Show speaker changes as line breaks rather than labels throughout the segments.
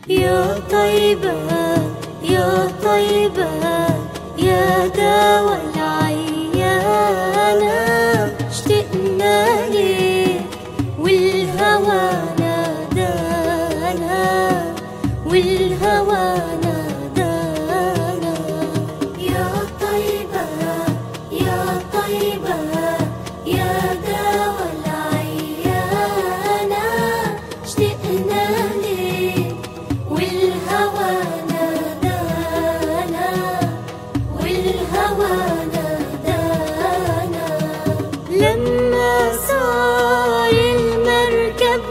يا طيبة يا طيبة يا دوا العيانة اشتقنا ليك والهوى نادانا والهوى نادانا يا طيبة يا طيبة يا دوا العيانة اشتقنا ليك والهوى نادانا والهوى نادانا لما صار المركب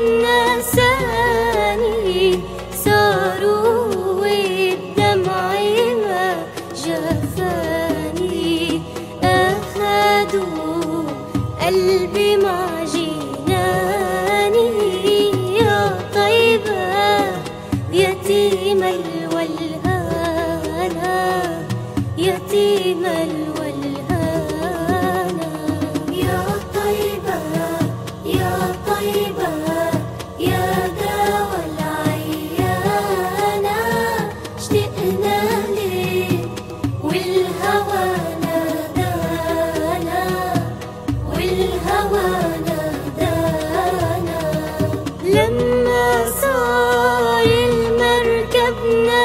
نساني صاروا والدمع ما جفاني أخدوا قلبي مع جناني يا طيبة يتيم الولهانة يتيم الولهانة يا طيبة يا طيبة يا دوا العيانة اشتقنا ليك والهوى نادانا والهوى نادانا لما صار المركب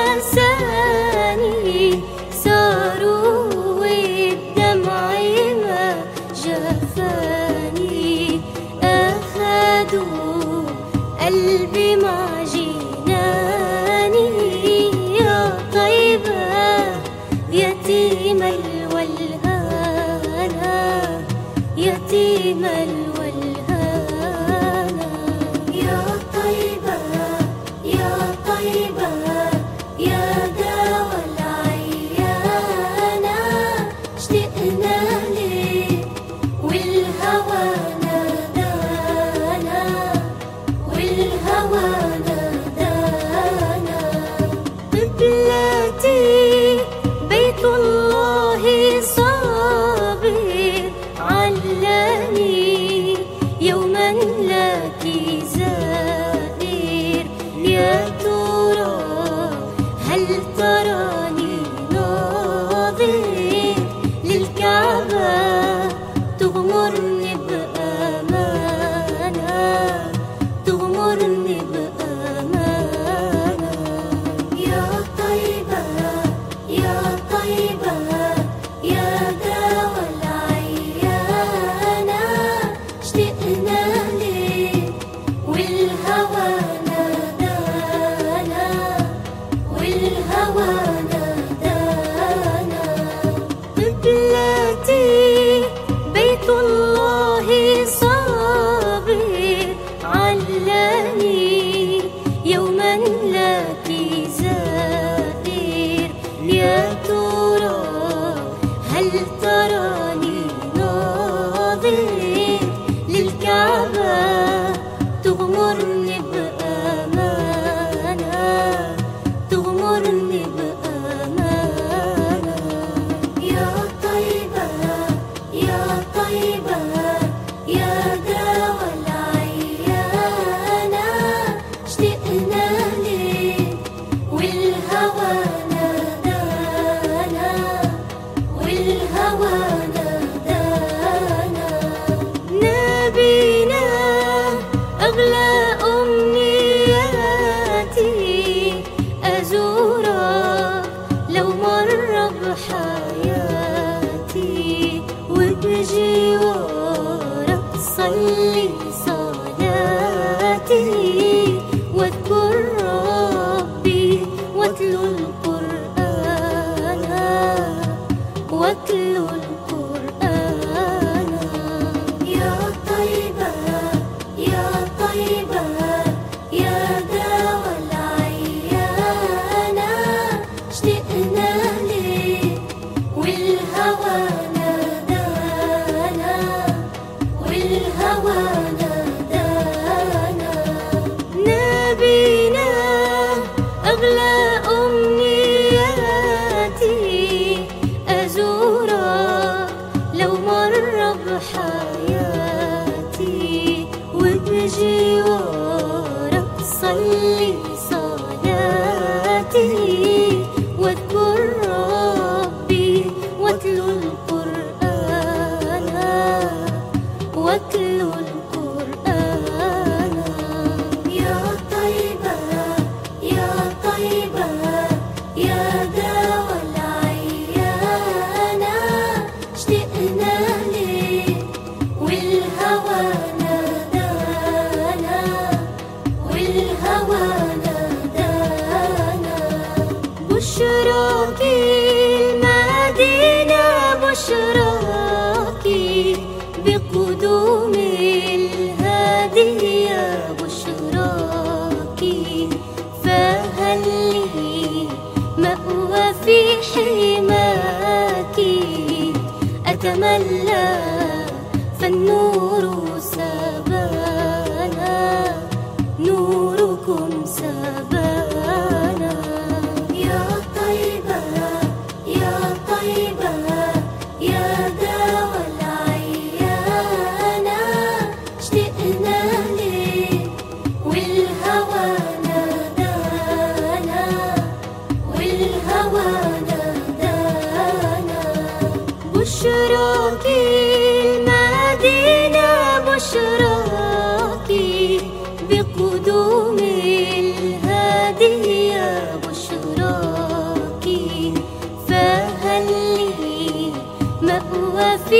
نساني صاروا والدمع ما جفاني أخدوا قلبي مع جناني يا طيبة يتيم الولهانة يتيم الولهانة يا طيبة يا طيبة يا دوا العيانة اشتقنا ليك والهوى نادانا والهوى نادانا قبلتي بيت الله صابر علاني يوما لك زائر يا ترى هل تراني ناظر للكعبة تغمرني بأمانة تغمرني بأمانة يا طيبة يا طيبة يا دوا العيانة اشتقنا ليك والهوى نادانا والهوى نادانا قبلتي بيت الله صابر علاني يوما لك زائر يا ترى هل تراني ناظر للكعبة تغمرني بأمانة تغمرني بأمانة يا طيبة يا طيبة يا دوا العيانة اشتقنا ليك والهوى نادانا والهوى نادانا نبينا أغلى أمنياتي أزورك لو مر بحياتي وبجوارك صلي صلاتي واذكر ربي واتلو القرآن واتلو القرآن يا طيبة يا طيبة يا دوا العيانة اشتقنا ليك والهوى نادانا والهوى نادانا نبينا أغلى أمنياتي أزورك لو مر بحياتي وبجوارك صلي صلاتي أتملى فالنور سبانا نوركم سبانا يا طيبة يا طيبة يا داوى العيانة اشتقنا لك والهوى نادانا والهوى نادانا بشراكي المدينة بشراكي بقدوم الهادي يا بشراكي فهل لي مأوى في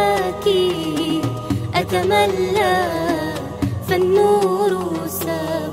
حماكي أتملى فالنور سبانا